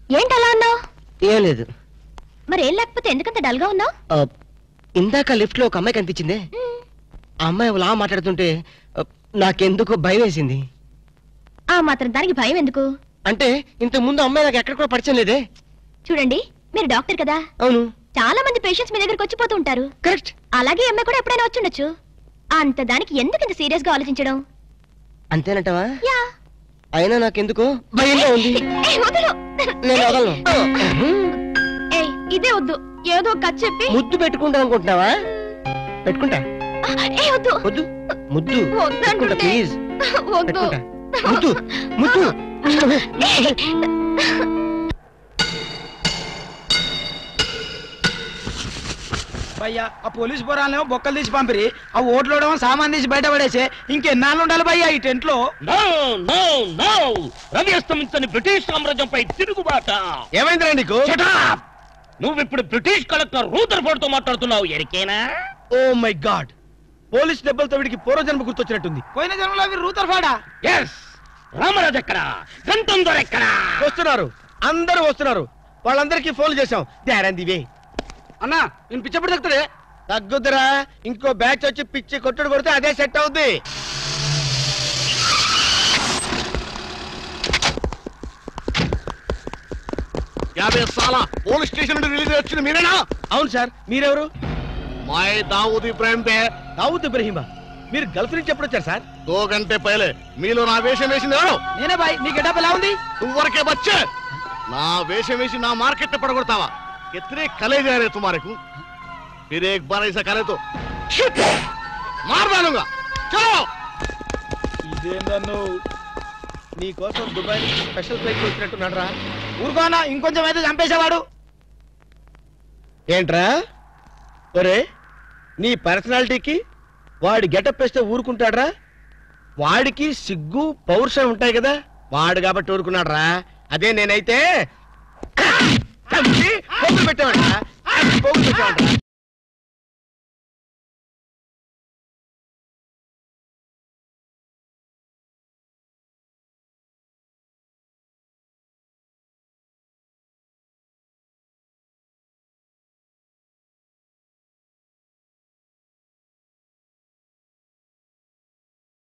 ఏంటి అలా ఉన్నావు ఏం లేదు మరి ఏం లేకపోతే ఎందుకంత డల్ గా ఉన్నావు ఆ, ఇందాక లిఫ్ట్ లో ఒక అమ్మాయి కనిపించిందే ఆ అమ్మాయి అలా మాట్లాడుతుంటే ఆ, నాకెందుకో భయం వేసింది ఆ మాత్రం దానికి భయం ఎందుకు అంటే ఇంతకు ముందు అమ్మాయి నాకు ఎక్కడ కూడా పరిచయం లేదే చూడండి మీరు డాక్టర్ కదా అవును చాలా మంది పేషెంట్స్ మీ దగ్గరకు వచ్చిపోతూ ఉంటారు కరెక్ట్ అలాగే ఈ అమ్మాయి కూడా ఎప్పుడైనా వచ్చుండొచ్చు అంత దానికి ఎందుకు ఇంత సీరియస్ గా ఆలోచించడం అంతేనంటావా యా అయినా నాకెందుకో భయంగా ఉంది ఏయ్, వదలు నేను వదలను ఏయ్, ఇదే వద్దు ఏదో ఒక కథ చెప్పి ముద్దు పెట్టుకుంటా అనుకుంటున్నావా పెట్టుకుంటా ఏ వద్దు వద్దు ముద్దు వద్దు పెట్టుకుంటా అంటుంటే. ప్లీజ్ వద్దు పెట్టుకుంటా ముద్దు ముద్దు భయ్యా ఆ పోలీస్ పోరాలేమో బొక్కలు తీసి పంపిరి ఆ ఓట్లోడేమో సామాన్ తీసి బయట పడేసే ఇంకెన్నాళ్ళు ఉండాలి భయ్యా ఈ టెంట్ లో నో నో నో రవి అస్తమించని బ్రిటిష్ సామ్రాజ్యంపై తిరుగుబాట ఏమైందిరా నీకు Shut up! నువ్వు ఇప్పుడు బ్రిటిష్ కలెక్టర్ రూదర్ఫోర్డ్ తో మాట్లాడుతున్నావు ఎరికేనా ఓ మై గాడ్ పోలీస్ దెబ్బలతో వీడికి పూర్వజన్మ గుర్తొచ్చినట్టుంది పోయిన జన్మలో అవి రూతర్ ఫాడా ఎస్ రామరాజు ఎక్కడ గంతం దొర ఎక్కడ వస్తున్నారు అందరూ వస్తున్నారు వాళ్ళందరికీ ఫోన్ చేశాం దారంది వే అన్నా నేను పిచ్చప్పుడు తగ్గుతాడే తగ్గుద్దురా ఇంకో బ్యాచ్ వచ్చి పిచ్చి కొట్టుడు కొడితే అదే సెట్ అవుద్ది యాభై సాల పోలీస్ స్టేషన్ నుండి రిలీజ్ వచ్చింది మీరేనా అవును సార్ మీరెవరు మాయ దావూద్ ఇబ్రాహిం దే దావుద్ ఇబ్రహీమా మీరు గల్ఫ్ నుంచి ఎప్పుడు వచ్చారు సార్ దో గంటే పైలే మీలో నా వేషం వేసింది ఎవరు నేనే బాయ్ మీ గెటప్ ఎలా ఉంది నువ్వరకే బచ్చే నా వేషం వేసి నా మార్కెట్ పడగొడతావా ఎత్రే కలే जा रहे तुम्हारे को फिर एक बार ऐसा करे तो shit! मार डालूंगा चलो ఇదేందన్ను నీ కోసం దుబాయ్ నుంచి స్పెషల్ ఫ్లైట్ వచ్చినట్టున్నాడు రా ఊరుకోనా ఇంకొంచెం అయితే చంపేసేవాడు ఏంట్రా ఒరే నీ పర్సనాలిటీకి వాడి గెటప్ వేస్తే ఊరుకుంటాడ్రా వాడికి సిగ్గు పౌరుషం ఉంటాయి కదా వాడు కాబట్టి ఊరుకున్నాడు రా అదే నేనైతే చంపి పోగులు పెట్టేవాడ్రా చంపి పోగులు పెట్టేవాడ్రా